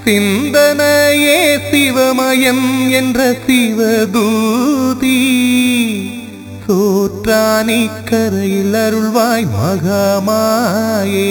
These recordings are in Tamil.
சிந்தனையே சிவமயம் என்ற சிவதூதி சோற்றானி கரையில் அருள்வாய் மகமாயே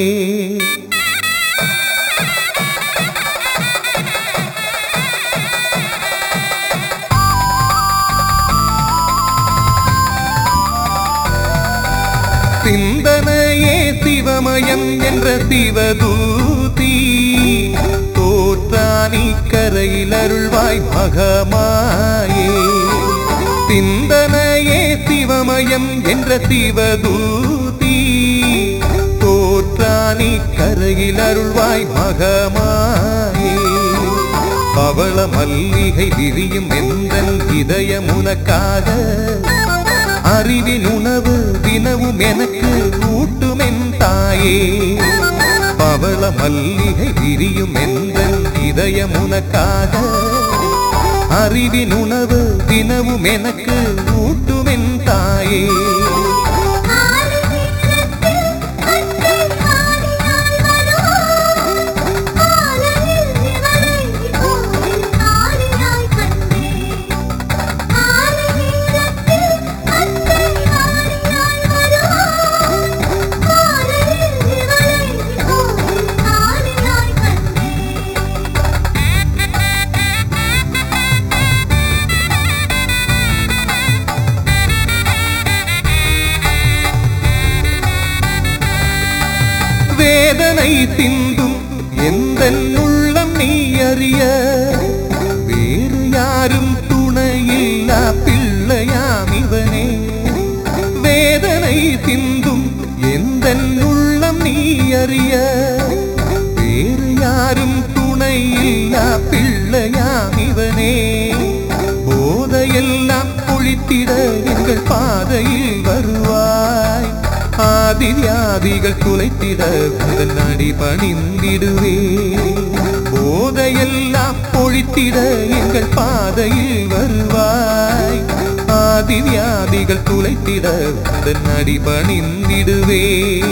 சிந்தனையே சிவமயம் என்ற சிவதூதி தோற்றானி கரையில் அருள்வாய் மகமாயே சிந்தனையே சிவமயம் என்ற சிவதூதி தோற்றானி கரையில் அருள்வாய் மகமாயே பவள மல்லிகை விரியும் எந்தன் இதயம் உனக்காக அறிவின் உணவு தினமும் எனக்கு ஊட்டுமென் தாயே பவள மல்லிகை விரியும் எந்தன் இதயம் உனக்காக அறிவின் உணவு தினமும் எனக்கு ஊட்டுமென் தாயே வேதனை சிந்தும் எந்த உள்ளம் நீ அறிய வேறு யாரும் துணையில்லா பிள்ளையாம் இவனே வேதனை சிந்தும் எந்த உள்ளம் நீ அறிய வேறு யாரும் துணையில்லா பிள்ளையாம் இவனே போதையெல்லாம் பொழித்திட எங்கள் பாதையில் வருவாய் ஆதி வியாதிகள் குலைத்திட முதல் நடி பணிந்திடுவே போதையெல்லாம் பொழித்திட எங்கள் பாதையில் வருவாய் ஆதி வியாதிகள் குலைத்திட முதல் நடி பணிந்திடுவே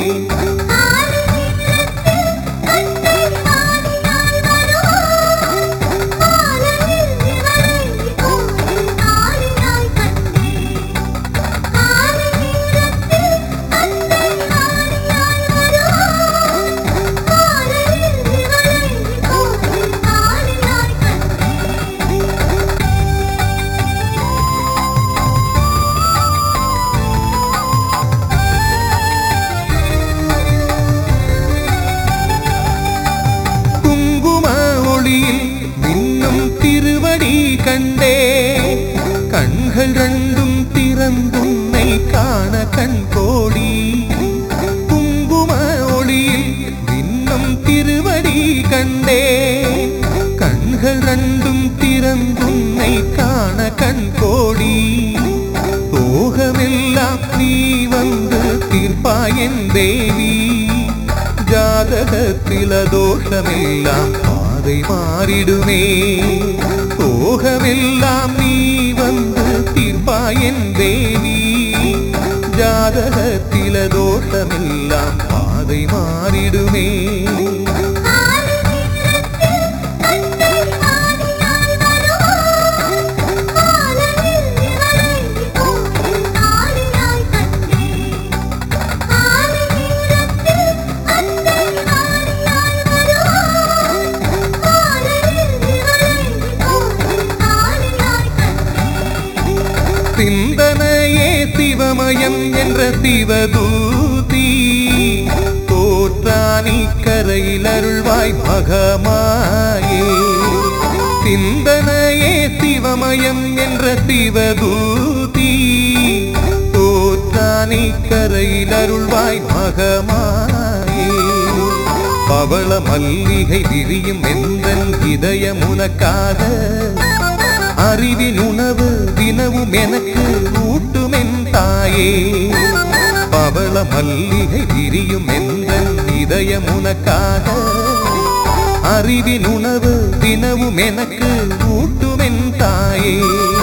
குங்கும ஒளியில் மின்னும் திருவடி கண்டே கண்கள் ரெண்டும் திறந்துன்னை காண கண் கோடி குங்கும ஒளியில் மின்னும் திருவடி கண்டே கண்கள் ரெண்டும் திறந்துன்னை காண கண் கோடி சோகமெல்லாம் நீ வந்து தீர்ப்பாயன் தேவி ஜாதகத்தில தோஷமெல்லாம் பாதை மாறிடுமே சோகமெல்லாம் நீ வந்து தீர்ப்பாயன் தேவி ஜாதகத்தில தோஷமெல்லாம் பாதை மாறிடுமே சிந்தனையே சிவமயம் என்ற சிவதூதி தோற்றானி கரையில் அருள்வாய் மகமாயே சிந்தனையே சிவமயம் என்ற சிவதூதி தோற்றானி கரையில் அருள்வாய் மகமாயே பவள மல்லிகை விரியும் எந்தன் இதயம் உனக்காக அறிவின் உணவு தினமும் எனக்கு ஊட்டுமென் தாயே பவள மல்லிகை விரியும் எந்தன் இதயம் உனக்காக அறிவின் உணவு தினமும் எனக்கு ஊட்டுமென் தாயே